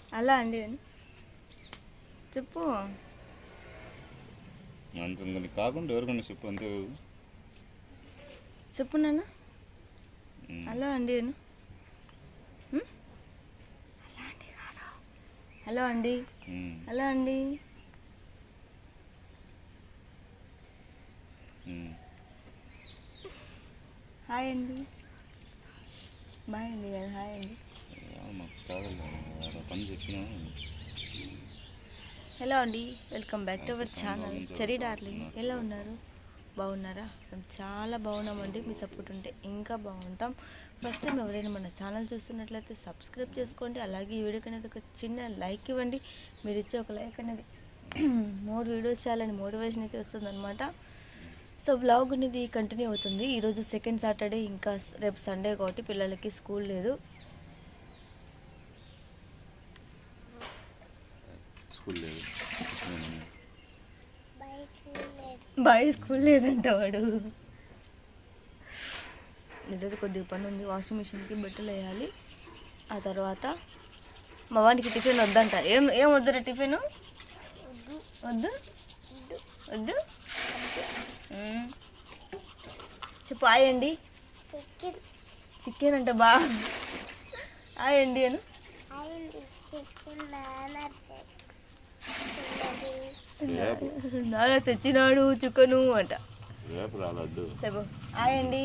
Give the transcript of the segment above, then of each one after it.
అలా అండి అని చెప్పు అంత ఇంక కాకుండా ఎవరికైనా చెప్పు అంతే చెప్పు నాన్న ఉమ్. హలో అండి అను ఉం? హలో అండి కాదు హలో అండి ఉమ్. హలో అండి ఉమ్. హాయ్ అండి బాయ్ అండి కదా హాయ్ అండి యా, మాకు కావాలి ఆడ పని చెప్పినా హలో అండి welcome back to our channel Cherry darling ఎలా ఉన్నారు బాగున్నారా మేము చాలా బాగున్నామండి మీ సపోర్ట్ ఉంటే ఇంకా బాగుంటాం ఫస్ట్ టైం ఎవరైనా మన ఛానల్ చూస్తున్నట్లయితే సబ్స్క్రైబ్ చేసుకోండి అలాగే ఈ వీడియోకి అనేది ఒక చిన్న లైక్ ఇవ్వండి మీరు ఇచ్చే ఒక లైక్ అనేది మోర్ వీడియోస్ చేయాలని మోటివేషన్ అయితే వస్తుందన్నమాట సో బ్లాగ్ అనేది కంటిన్యూ అవుతుంది ఈరోజు సెకండ్ సాటర్డే ఇంకా స్- రేపు సండే కాబట్టి పిల్లలకి స్కూల్ లేదు స్కూల్ లేదు ఉమ్. బాయ్ స్కూల్ లేదంట వాడు ఈరోజు కొద్దిగా పని ఉంది వాషింగ్ మిషన్కి బట్టలు వేయాలి ఆ తర్వాత మా వాడికి టిఫిన్ వద్దంట ఏం ఏం వద్దురా టిఫిన్ వద్దు వద్దు మ్మ్. చెప్పు ఆయండి చికెన్ అంట బా ఆయండి అను రేపు నాన్న తెచ్చినాడు చికెను అంట రేపు రాలద్దు చెప్పు హాయ్ అండి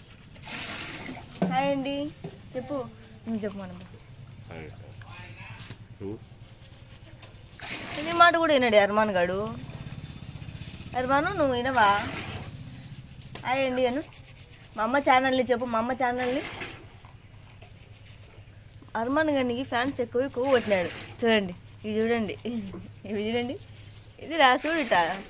హాయ్ అండి చెప్పు నువ్వు చెప్పు మనం సరే. నువ్వు ఇది మాట కూడా వినాడు అర్మాన్ గాడు అర్మాను నువ్వు వినవా హాయ్ అండి అను మా అమ్మ ఛానల్ని చెప్పు మా అమ్మ ఛానల్ని అర్మాన్ గారికి ఫ్యాన్స్ ఎక్కువ కొవ్వు కొట్టినాడు చూడండి ఇవి చూడండి ఇవి చూడండి ఇది రా చూడుట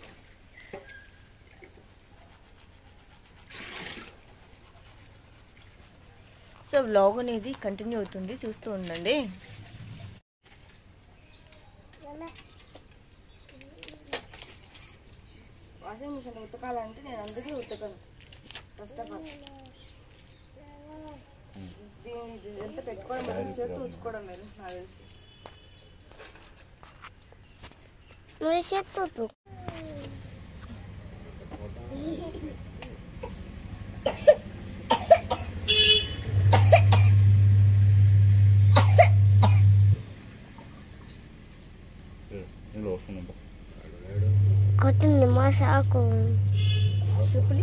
సో వ్లాగ్ అనేది కంటిన్యూ అవుతుంది చూస్తూ ఉండండి వాషింగ్ మిషన్ ఉతకాలంటే నేను అందుకే ఉతకను ఫస్ట్ ఆఫ్ ఆల్ దీని ఎంత పెట్టుకోవడం బదులు చేతి ఉతుక్కోవడం మేలు నాకు తెలిసి ఇంట్లో వస్తున్నాం కొట్టింది మా సాకు చెప్పులి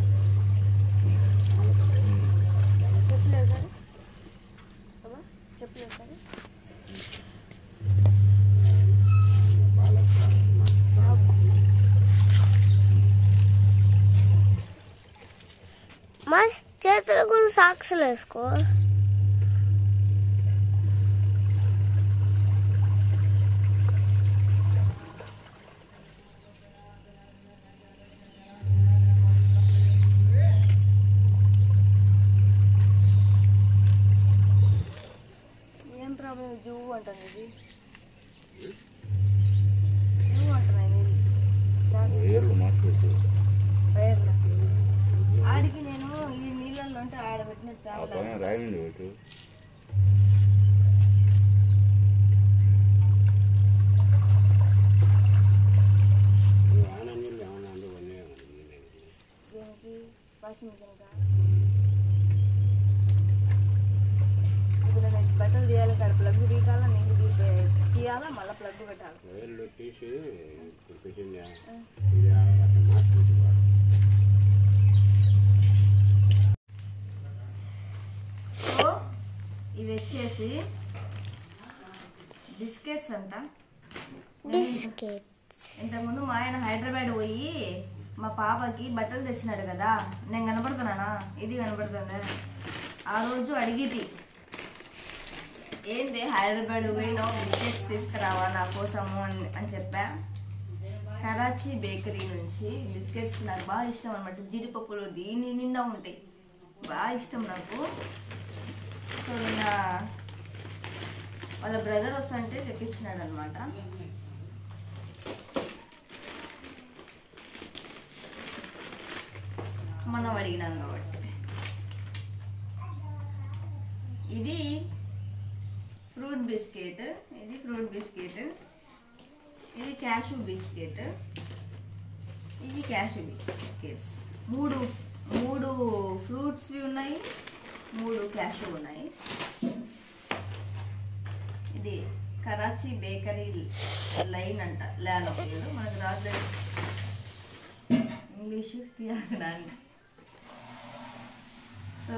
చెప్పులేదు సార్ అమ్మా చెప్పులేదు సార్ మా చేతులు కూడా సాక్స్లు వేసుకో ఏం ప్రాబ్లం జూ అంటాను ఇది జూ అంటున్నాయి ఇది చాలా ఏళ్ళు మాట్లాడుతూ వైర్లా ఆడికి నేను ఈ నీళ్ళల్లో ఉంటే ఆడబెట్టిన ఆ తేవలేదు పైన రాయండి పెట్టు దీనికి వాషింగ్ మిషన్ కా ఇప్పుడు నేను బట్టలు తీయాలి కాడ ప్లగ్ తీయాలా నీళ్ళు తీసి తీయాలా మళ్ళీ ప్లగ్ పెట్టాలి వైర్లు తీసి ఇప్పుడు పెట్టిందా ఇది అట్లా మార్చుకుంటున్నారు సో ఇవి వచ్చేసి బిస్కెట్స్ అంట బిస్కెట్స్ ఇంతకుముందు మా ఆయన హైదరాబాద్ పోయి మా పాపకి బట్టలు తెచ్చినాడు కదా నేను కనపడుతున్నానా ఇది కనపడుతుందా ఆ రోజు అడిగితి ఏంది హైదరాబాద్ పోయినావు బిస్కెట్స్ తీసుకురావా నా కోసము అని అని చెప్పా కరాచీ బేకరీ నుంచి బిస్కెట్స్ నాకు బాగా ఇష్టం అనమాట జీడిపప్పులు దీని నిండా ఉంటాయి బాగా ఇష్టం నాకు సో నిన్న వాళ్ళ బ్రదర్ వస్తుంటే తెప్పించినాడు అనమాట మనం అడిగినాం కాబట్టి ఇది ఫ్రూట్ ఫ్రూట్ బిస్కెట్ ఇది ఫ్రూట్ బిస్కెట్ ఇది క్యాషూ బిస్కెట్ ఇది క్యాషూ బిస్కెట్స్ మూడు మూడు ఫ్రూట్స్వి ఉన్నాయి మూడు క్యాషూ ఉన్నాయి ఇది కరాచీ బేకరీ లైన్ అంట ల్యాన్ పేరు మనకు రాలేదు ఇంగ్లీషు తీయడానికి సో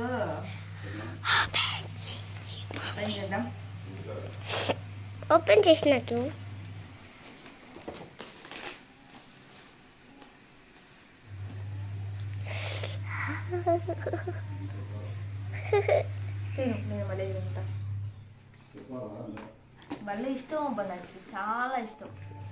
ఓపెన్ చేద్దాం ఓపెన్ చేసినట్టు తిను నేను మళ్ళీ తింటా మళ్ళీ ఇష్టం అబ్బా నాకు చాలా ఇష్టం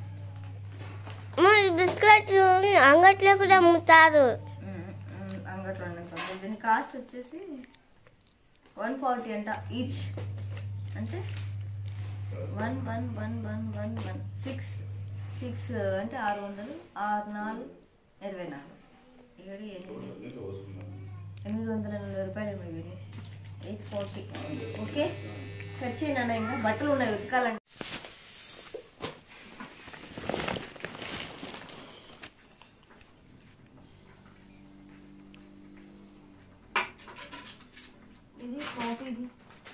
మరి బిస్కెట్ అంగట్లో కూడా అమ్ముతారు మ్మ్, మ్మ్, అంగట్లో ఉండదు దీని కాస్ట్ వచ్చేసి వన్ ఫార్టీ అంట ఈచ్ అంటే one one one one one one six six అంటే ఆరు వందలు ఆరు నాలుగు ఇరవై నాలుగు ఏడు ఎనిమిది ఎనిమిది వందల నలభై రూపాయలు ఏమో ఇవన్నీ ఎయిట్ ఫార్టీ ఓకే ఖర్చు అయినా ఇంకా బట్టలు ఉన్నాయి ఉతకాలంటే ఇది కాఫీది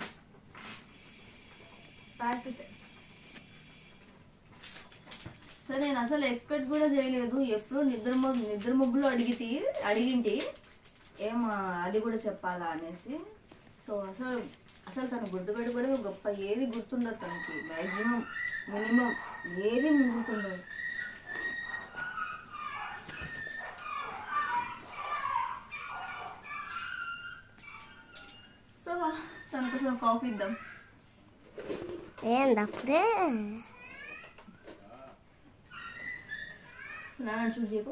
ప్యాకెట్ సరే నేను అసలు ఎక్స్పెక్ట్ కూడా చేయలేదు ఎప్పుడు నిద్ర మొ- నిద్ర మబ్బులు అడిగితే అడిగింటి ఏం ఆ, అది కూడా చెప్పాలా అనేసి సో అసలు అసలు తను గుర్తుపెట్టుకోవడమే గొప్ప ఏది గుర్తుండదు తనకి మ్యాక్సిమం మినిమం ఏది గుర్తుండదు సో తన కోసం కాఫీ ఇద్దాం ఏంది అప్పుడే నాన్న చూసి చెప్పు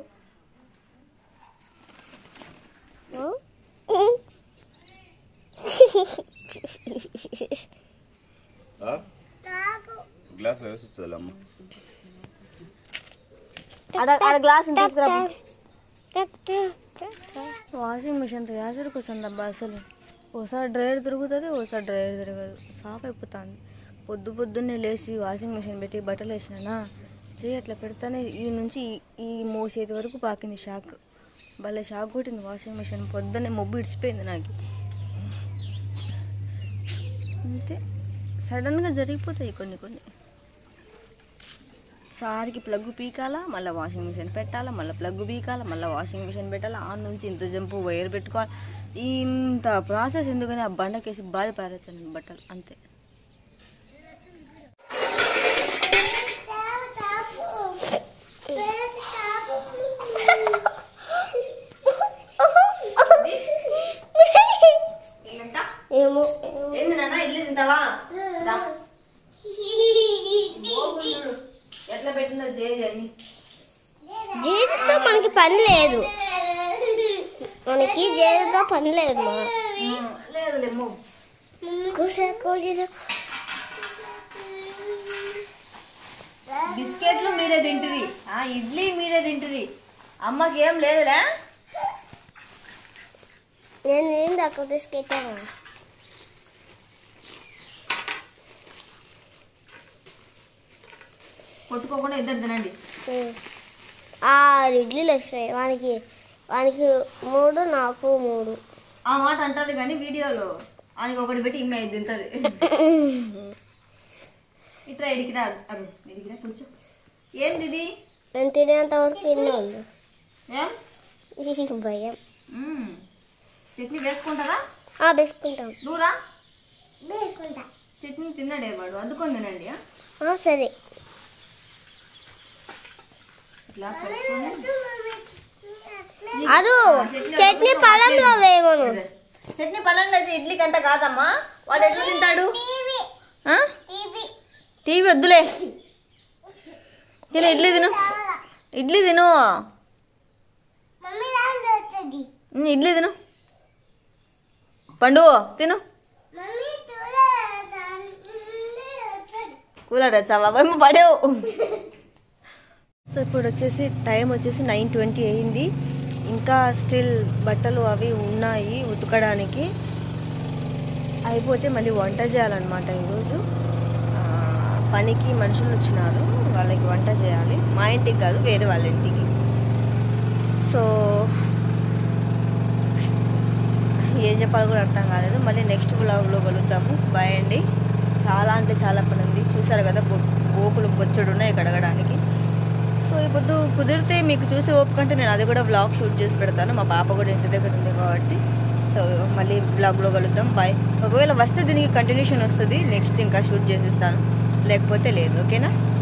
గ్లాస్ వేసి వచ్చేదమ్మా ఆడ ఆడ గ్లాస్ తీసుకురా టక్ టక్ టక్ టక్. వాషింగ్ మిషన్ రియాజర్ కూర్చుంది అబ్బా అసలు ఓసారి డ్రైయర్ తిరుగుతుంది ఓసారి డ్రైయర్ తిరగదు సాఫ్ అయిపోతుంది పొద్దు పొద్దున్నే లేచి వాషింగ్ మిషన్ పెట్టి బట్టలు వేసినానా చెయ్యి అట్లా పెడతానే ఈ నుంచి ఈ- ఈ మోసేది వరకు పాకింది షాక్ భలే షాక్ కొట్టింది వాషింగ్ మిషన్ పొద్దున్నే మొబ్బు ఇడిచిపోయింది నాకు అంతే సడన్గా జరిగిపోతాయి కొన్ని కొన్ని సారికి ప్లగ్ పీకాలా మళ్ళీ వాషింగ్ మిషన్ పెట్టాలా మళ్ళీ ప్లగ్ పీకాలా మళ్ళీ వాషింగ్ మిషన్ పెట్టాలా ఆ నుంచి ఇంత జంపు వైర్ పెట్టుకోవాలి ఇంత ప్రాసెస్ ఎందుకని ఆ బండకేసి బాధ పారేసాను బట్టలు అంతే ఏమో ఏంది నాన్న ఇల్లు తింటావా ఎట్లా పెట్టిందో చేయాలి అన్ని జీడితో మనకి పని లేదు మనకి జీడితో పని లేదు మా లేదులేమో కూసే కూలీలు బిస్కెట్లు మీరే తింటిరి ఆ ఇడ్లీ మీరే తింటిరి అమ్మకి ఏం లేదులే నేను ఏంది ఒక బిస్కెట్ కొట్టుకోకుండా ఇద్దరు తినండి ఆరు ఇడ్లీలు వస్తాయి వానికి వానికి మూడు నాకు మూడు ఆ మాట అంటది కానీ వీడియోలో ఆయనకి ఒకటి పెట్టి ఇమ్మే ఐదు తింటది ఇట్లా ఎడికిరా అరు ఎడికిరా కూర్చో ఏంది ఇది నేను తినేంత వరకు తిన్నాను ఏం భయం మ్మ్. చట్నీ వేసుకుంటారా ఆ, వేసుకుంటాం నువ్వురా వేసుకుంటా చట్నీ తిన్నాడే వాడు అద్దుకొని తినండి ఆ? ఆ, సరే ఇట్లా పెట్టుకొని అరు చట్నీ పొలంలో వేయమను చట్నీ పళ్ళంలో వేసి ఇడ్లీకి అంత కాదమ్మా వాడు ఎట్లా తింటాడు ఆ? టీవీ వద్దులే తిను ఇడ్లీ తిను ఇడ్లీ తిను ఉమ్, ఇడ్లీ తిను పండు తిను కూలర్ వచ్చావా ఏమో పడేవు సో ఇప్పుడు వచ్చేసి టైం వచ్చేసి నైన్ ట్వంటీ అయింది ఇంకా స్టిల్ బట్టలు అవి ఉన్నాయి ఉతకడానికి అయిపోతే మళ్ళీ వంట చేయాలన్నమాట ఈరోజు పనికి మనుషులు వచ్చినారు వాళ్ళకి వంట చేయాలి మా ఇంటికి కాదు వేరే వాళ్ళ ఇంటికి సో ఏం చెప్పాలో కూడా అర్థం కాలేదు మళ్ళీ నెక్స్ట్ బ్లాగ్లో కలుద్దాము బాయ్ అండి చాలా అంటే చాలా పని ఉంది చూసారు కదా బొ బోకులు బొచ్చడు ఉన్నాయి కడగడానికి సో ఇప్పుడు కుదిరితే మీకు చూసి ఓపుకంటే నేను అది కూడా బ్లాగ్ షూట్ చేసి పెడతాను మా పాప కూడా ఇంటి దగ్గర ఉంది కాబట్టి సో మళ్ళీ బ్లాగ్లో కలుద్దాం బాయ్ ఒకవేళ వస్తే దీనికి కంటిన్యూషన్ వస్తుంది నెక్స్ట్ ఇంకా షూట్ చేసిస్తాను లేకపోతే లేదు ఓకేనా